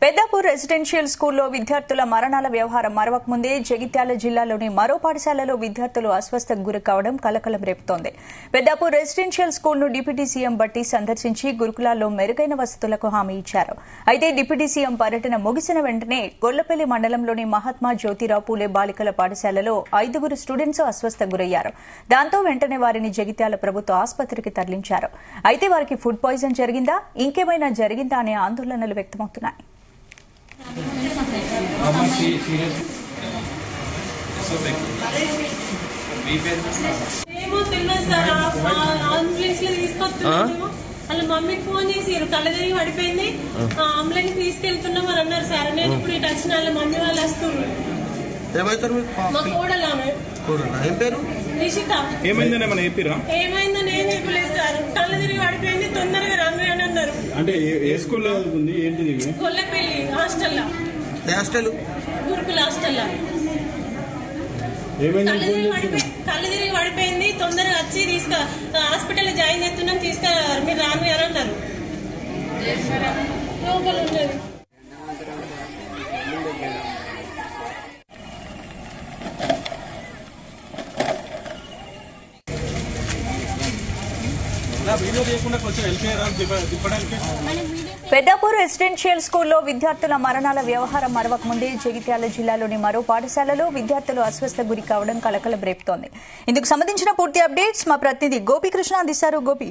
Peddapur residential స్కూల్లో విద్యార్థుల మరణాల వ్యవహారం మరవక ముందే జగిత్యాల జిల్లాలోని మరో పాఠశాలలో విద్యార్థులు అస్వస్థకు గురి కావడం కలకలం రేపుతోంది పెద్దాపూర్ రెసిడెన్షియల్ స్కూల్ను డిప్యూటీ సీఎం బట్టి సందర్శించి గురుకులాల్లో మెరుగైన వసతులకు హామీ ఇచ్చారు అయితే డిప్యూటీ సీఎం పర్యటన ముగిసిన వెంటనే గొల్లపల్లి మండలంలోని మహాత్మా జ్యోతిరావు పూలే బాలికల పాఠశాలలో ఐదుగురు స్టూడెంట్స్ అస్వస్థకు గురయ్యారు దాంతో వెంటనే వారిని జగిత్యాల ప్రభుత్వ ఆసుపత్రికి తరలించారు అయితే వారికి ఫుడ్ పాయిజన్ జరిగిందా ఇంకేమైనా జరిగిందా అనే ఆందోళనలు వ్యక్తమవుతున్నాయి అమ్మ సీరియస్ మీ పేరు ఏమో తెలియదు సార్ అంబులెన్స్ లో తీసుకొస్తున్నాము వాళ్ళ మమ్మీకి ఫోన్ చేసిరు కళ్ళ తిరిగి పడిపోయింది అంబులెన్స్ తీసుకెళ్తున్నాం అని అన్నారు సార్ నేను ఇప్పుడు ఇటు వచ్చిన వాళ్ళ మమ్మీ వాళ్ళు వస్తున్నారు ఏమవుతారు మీకు మా కోడలు ఆమె కూడలా ఏం పేరు నిషిత ఏమైందని ఏమైనా చెప్పిరా ఏమైందో నేను చెప్పలేదు సార్ కళ్ళ తిరిగి పడిపోయింది తొందరగా రండి అని అన్నారు అంటే ఏ- ఏ స్కూల్లో ఉంది ఏంటిది ఇవి? కొల్లపల్లి హాస్టల్లో ఏ హాస్టల్ గురుకుల హాస్టల్లో ఏమైందని కళ్ళు ఫోన్ తిరిగి చేసిరా? పడిపోయి కళ్ళు తిరిగి పడిపోయింది తొందరగా వచ్చి తీసుక హాస్పిటల్ జాయిన్ చేస్తున్నాం తీసుకు మీరు రాను అని అన్నారు లోపల ఉన్నది నా వీడియో చేయకుండా కొంచెం హెల్ప్ చేయరా తిప్ప- తిప్పడానికి పెద్దాపూర్ రెసిడెన్షియల్ స్కూల్లో విద్యార్థుల మరణాల వ్యవహారం మరవక ముందే జగిత్యాల జిల్లాలోని మరో పాఠశాలలో విద్యార్థులు అస్వస్థ గురి కావడం కలకలం రేపుతోంది ఇందుకు సంబంధించిన పూర్తి అప్డేట్స్ మా ప్రతినిధి గోపీకృష్ణ అందిస్తారు గోపి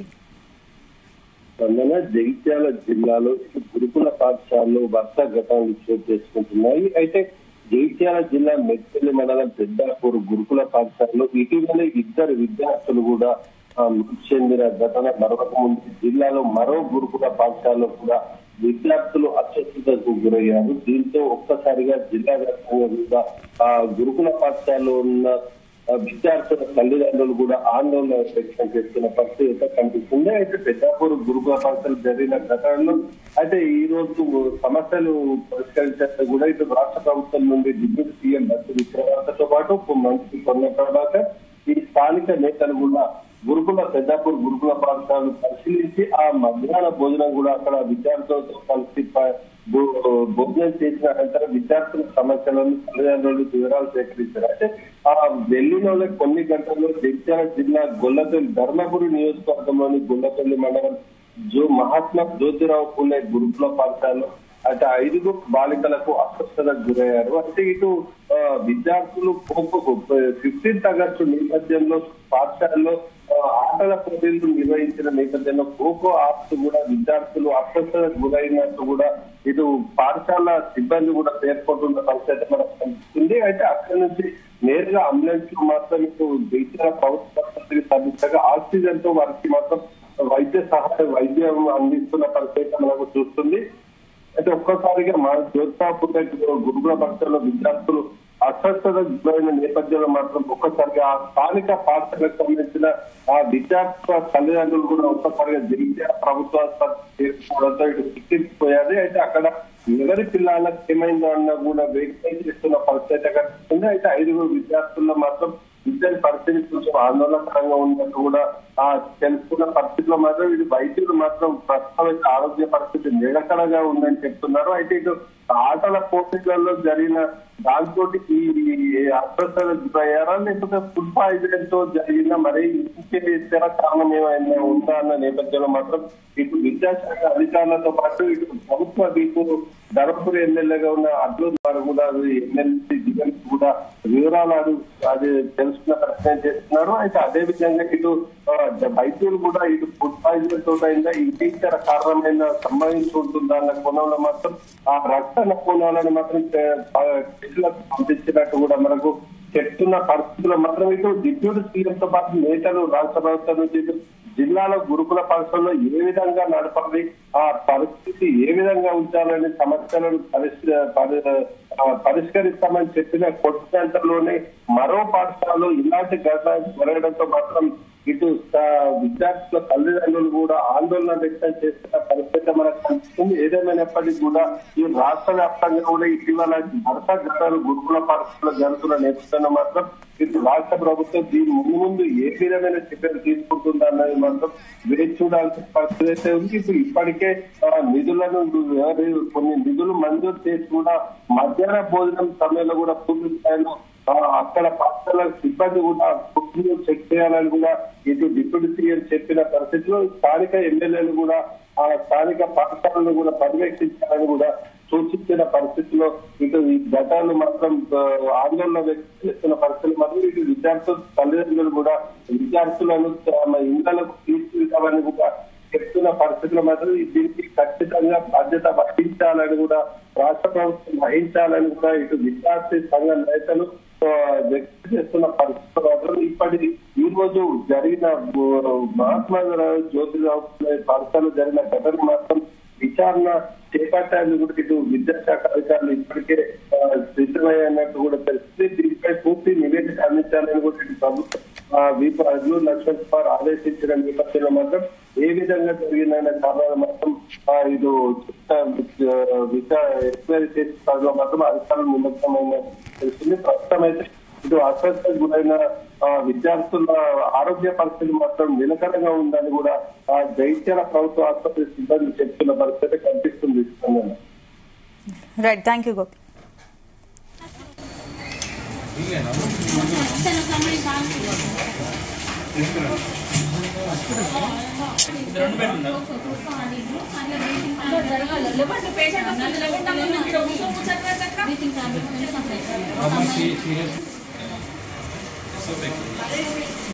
స్పందన జగిత్యాల జిల్లాలో గురుకుల పాఠశాలలు వరుస ఘటనలు చోటు చేసుకుంటున్నాయి అయితే జగిత్యాల జిల్లా మెట్పల్లి మండలం పెద్దాపూర్ గురుకుల పాఠశాలలో ఇటీవలే ఇద్దరు విద్యార్థులు కూడా ఆ, మృతి చెందిన ఘటన మరొక ముందు జిల్లాలో మరో గురుకుల పాఠశాలలో కూడా విద్యార్థులు అస్వస్థతకు గురయ్యారు దీంతో ఒక్కసారిగా జిల్లా వ్యాప్తంగా కూడా ఆ గురుకుల పాఠశాలలో ఉన్న ఆ విద్యార్థుల తల్లిదండ్రులు కూడా ఆందోళన వ్యక్తం చేస్తున్న పరిస్థితి అయితే కనిపిస్తుంది అయితే పెద్దాపూర్ గురుకుల పాఠశాల జరిగిన ఘటనలో అయితే ఈ రోజు సమస్యలు పరిష్కరించేస్తే కూడా ఇటు రాష్ట్ర ప్రభుత్వం నుండి డిప్యూటీ సీఎం బస్సు విక్రమార్కతో పాటు మంత్రి కొన్న తర్వాత ఈ స్థానిక నేతలు కూడా గురుకుల పెద్దాపూర్ గురుకుల పాఠశాలను పరిశీలించి ఆ మధ్యాహ్న భోజనం కూడా అక్కడ విద్యార్థులతో కలిసి ప- భో- భోజనం చేసిన అనంతరం విద్యార్థుల సమస్యలను తల్లిదండ్రులు వివరాలు సేకరించారు అయితే ఆ వెల్లిలోనే కొన్ని గంటల్లో జగిత్యాల జిల్లా గొల్లపల్లి ధర్మపురి నియోజకవర్గంలోని గొల్లపల్లి మండలం జో మహాత్మా జ్యోతిరావు పూలే గురుకుల పాఠశాలలో అయితే ఐదుగురు బాలికలకు అస్వస్థతకు గురయ్యారు అంటే ఇటు ఆ, విద్యార్థులు ఫిఫ్టీన్త్ ఆగస్టు నేపథ్యంలో పాఠశాలలో ఆ, ఆటల పోటీలు నిర్వహించిన నేపథ్యంలో ఖోఖో ఆప్స్ కూడా విద్యార్థులు అస్వస్థతకు గురైనట్టు కూడా ఇటు పాఠశాల సిబ్బంది కూడా పేర్కొంటున్న పరిస్థితి మనకు కనిపిస్తుంది అయితే అక్కడి నుంచి నేరుగా అంబులెన్స్ మాత్రం ఇటు జైత్యాల ప్రభుత్వ ఆసుపత్రికి తరలించగా ఆక్సిజన్ తో వారికి మాత్రం వైద్య సహాయ వైద్యం అందిస్తున్న పరిస్థితి మనకు చూస్తుంది అయితే ఒక్కసారిగా మా జ్యోతిరాపుర గురుకుల పక్షంలో విద్యార్థులు అస్వస్థత గురైన నేపథ్యంలో మాత్రం ఒక్కసారిగా ఆ స్థానిక పాఠశాలకు సంబంధించిన ఆ విద్యార్థుల తల్లిదండ్రులు కూడా ఒక్కసారిగా జగిత్యాల ప్రభుత్వ ఆసుపత్రి చేరుకోవడంతో ఇటు చిక్కిపోయారు అయితే అక్కడ ఎవరి పిల్లలకు ఏమైందో అన్న కూడా వెరిఫై చేస్తున్న పరిస్థితి కనిపిస్తుంది అయితే ఐదుగురు విద్యార్థుల్లో మాత్రం ఇద్దరి పరిస్థితి కొంచెం ఆందోళనకరంగా ఉన్నట్టు కూడా ఆ తెలుసుకున్న పరిస్థితిలో మాత్రం ఇది వైద్యులు మాత్రం ప్రస్తుతం అయితే ఆరోగ్య పరిస్థితి నిలకడగా ఉందని చెప్తున్నారు అయితే ఇటు ఆటల పోటీలలో జరిగిన దాంతో ఈ అస్వస్థత గురయ్యారా లేకపోతే ఫుడ్ పాయిజన్ తో జరిగిన మరి ఇంకే ఇతర కారణం ఏమైనా ఉందా అన్న నేపథ్యంలో మాత్రం ఇటు విద్యాశాఖ అధికారులతో పాటు ఇటు ప్రభుత్వ దీపు ధర్మపురి ఎమ్మెల్యేగా ఉన్న అర్జున్ వారు కూడా ఎమ్మెల్సీ దిగన్ కూడా వివరాలు అడు- అది తెలుసుకున్న ప్రయత్నం చేస్తున్నారు అయితే అదే విధంగా ఇటు ఆ, వైద్యులు కూడా ఇటు ఫుడ్ పాయిజన్ తో అయిందా ఇంకేతర కారణమైన సంబంధించి ఉంటుందా అన్న కోణంలో మాత్రం ఆ రక్త నమూనాలను మాత్రం టెస్టులకు పంపించినట్టు కూడా మనకు చెప్తున్న పరిస్థితుల్లో మాత్రం ఇటు డిప్యూటీ సీఎం తో పాటు నేతలు రాష్ట్ర ప్రభుత్వం నుంచి ఇటు జిల్లాలో గురుకుల పాఠశాలలో ఏ విధంగా నడపాలి ఆ పరిస్థితి ఏ విధంగా ఉంచాలని సమస్యలను పరిష్క- పరి- ఆ, పరిష్కరిస్తామని చెప్పిన కొద్ది గంటల్లోనే మరో పాఠశాలలో ఇలాంటి ఘటన జరగడంతో మాత్రం ఇటు ఆ, విద్యార్థుల తల్లిదండ్రులు కూడా ఆందోళన వ్యక్తం చేస్తున్న పరిస్థితి మనకు కనిపిస్తుంది ఏదేమైనప్పటికీ కూడా ఈ రాష్ట్ర వ్యాప్తంగా కూడా ఇటీవల భర్త ఘటాలు గురుకుల పాఠశాల జరుగుతున్న నేపథ్యంలో మాత్రం ఇటు రాష్ట్ర ప్రభుత్వం దీని ముందు ముందు ఏ విధమైన చర్యలు తీసుకుంటుందన్నది మాత్రం వేచి చూడాల్సిన పరిస్థితి అయితే ఉంది ఇప్పుడు ఇప్పటికే ఆ, నిధులను ఎవరు- కొన్ని నిధులు మంజూరు చేసి కూడా మధ్యాహ్న భోజనం సమయంలో కూడా పూర్తి స్థాయిలో ఆ, అక్కడ పాఠశాల సిబ్బంది కూడా ఫుడ్ చెక్ చేయాలని కూడా ఇటు డిప్యూటీ సీఎం చెప్పిన పరిస్థితిలో స్థానిక ఎమ్మెల్యేలు కూడా ఆ స్థానిక పాఠశాలను కూడా పర్యవేక్షించాలని కూడా సూచించిన పరిస్థితిలో ఇటు ఈ ఘటాలు మాత్రం ఆ, ఆందోళన వ్యక్తం చేస్తున్న పరిస్థితులు మాత్రం ఇటు విద్యార్థులు తల్లిదండ్రులు కూడా విద్యార్థులను తమ ఇళ్లకు తీసుకెళ్తామని కూడా చెప్తున్న పరిస్థితులు మాత్రం దీనికి ఖచ్చితంగా బాధ్యత వహించాలని కూడా రాష్ట్ర ప్రభుత్వం వహించాలని కూడా ఇటు విద్యార్థి సంఘ నేతలు ఆ, వ్యక్తం చేస్తున్న పరిస్థితులు మాత్రం ఇప్పటి ఈ రోజు జరిగిన ఆ, మహాత్మా గాంధీ జ్యోతిరావు పూలే పాఠశాలలో జరిగిన ఘటన మాత్రం విచారణ చేపట్టాలని కూడా ఇటు విద్యాశాఖ అధికారులు ఇప్పటికే ఆ, సిద్ధమయ్యన్నట్టు కూడా తెలిసింది దీనిపై పూర్తి నివేదిక అందించాలని కూడా ఇటు ప్రభుత్వం ఆ, విప్ అర్జు లక్ష్మణ్ కుమార్ ఆదేశించిన నేపథ్యంలో మాత్రం ఏ విధంగా జరిగిందనే కారణాలు మాత్రం ఆ, ఇటు ఎంక్వైరీ చేసే కారణంలో మాత్రం అధికారులు నిమగ్నమైన తెలిసింది ప్రస్తుతం అయితే ఇటు అస్వస్థకు గురైన ఆ, విద్యార్థుల ఆరోగ్య పరిస్థితి మాత్రం నిలకడగా ఉందని కూడా ఆ జైత్యాల ప్రభుత్వ ఆసుపత్రి సిబ్బంది చెప్తున్న పరిస్థితి కనిపిస్తుంది స్పందన right thank you Gopi serious